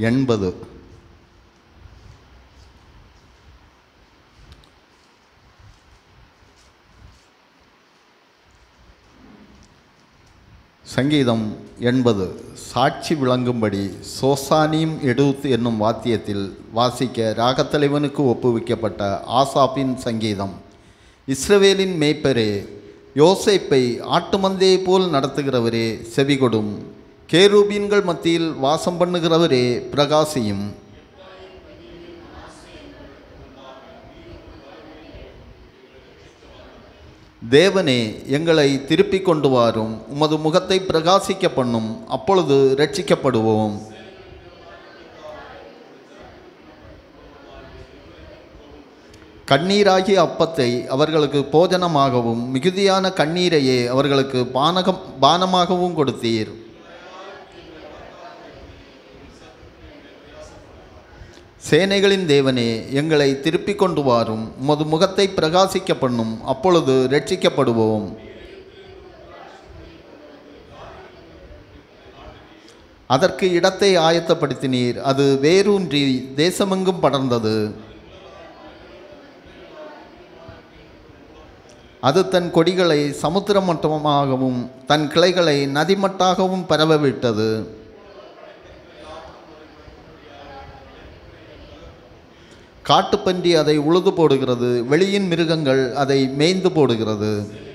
எண்பது சங்கீதம் எண்பது சாட்சி விளங்கும்படி சோசானியும் எடுத்து என்னும் வாத்தியத்தில் வாசிக்க ராகத்தலைவனுக்கு ஒப்புவிக்கப்பட்ட ஆசாப்பின் சங்கீதம் இஸ்ரவேலின் மேய்ப்பரே யோசேப்பை ஆட்டுமந்தையை போல் நடத்துகிறவரே செவிகொடும் கேரூபீன்கள் மத்தியில் வாசம் பண்ணுகிறவரே பிரகாசியும் தேவனே எங்களை திருப்பிக் கொண்டு வாரும் உமது முகத்தை பிரகாசிக்க பண்ணும் அப்பொழுது ரட்சிக்கப்படுவோம் கண்ணீராகிய அப்பத்தை அவர்களுக்கு போஜனமாகவும் மிகுதியான கண்ணீரையே அவர்களுக்கு பானகம் பானமாகவும் கொடுத்தீர் சேனைகளின் தேவனே எங்களை திருப்பிக் கொண்டு வாரும் உமது முகத்தை பிரகாசிக்க பண்ணும் அப்பொழுது ரட்சிக்கப்படுவோம் அதற்கு இடத்தை ஆயத்தப்படுத்தினீர் அது வேரூன்றி தேசமெங்கும் படர்ந்தது அது தன் கொடிகளை சமுத்திர மட்டமாகவும் தன் கிளைகளை நதிமட்டாகவும் பரவவிட்டது காட்டுப்பன்றி அதை உழுது போடுகிறது வெளியின் மிருகங்கள் அதை மேய்ந்து போடுகிறது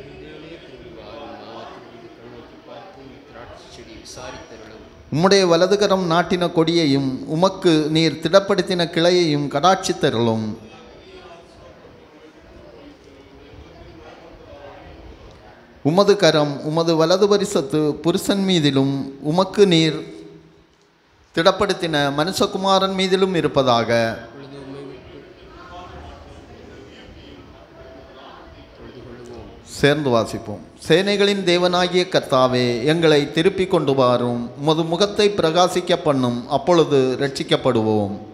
உம்முடைய வலதுகரம் நாட்டின கொடியையும் உமக்கு நீர் திடப்படுத்தின கிளையையும் கடாட்சித்தருளும் உமது கரம் உமது வலது பரிசத்து புருஷன் மீதிலும் உமக்கு நீர் திடப்படுத்தின மனுஷகுமாரன் மீதிலும் இருப்பதாக இப்பொழுது உம்மை விட்டு தொழுது கொள்ளுவோம் சேர்ந்து வாசிப்போம் சேனைகளின் தேவனாகிய கர்த்தாவே எங்களை திருப்பிக் கொண்டு வாரும் உமது முகத்தை பிரகாசிக்க பண்ணும் அப்பொழுது ரட்சிக்கப்படுவோம்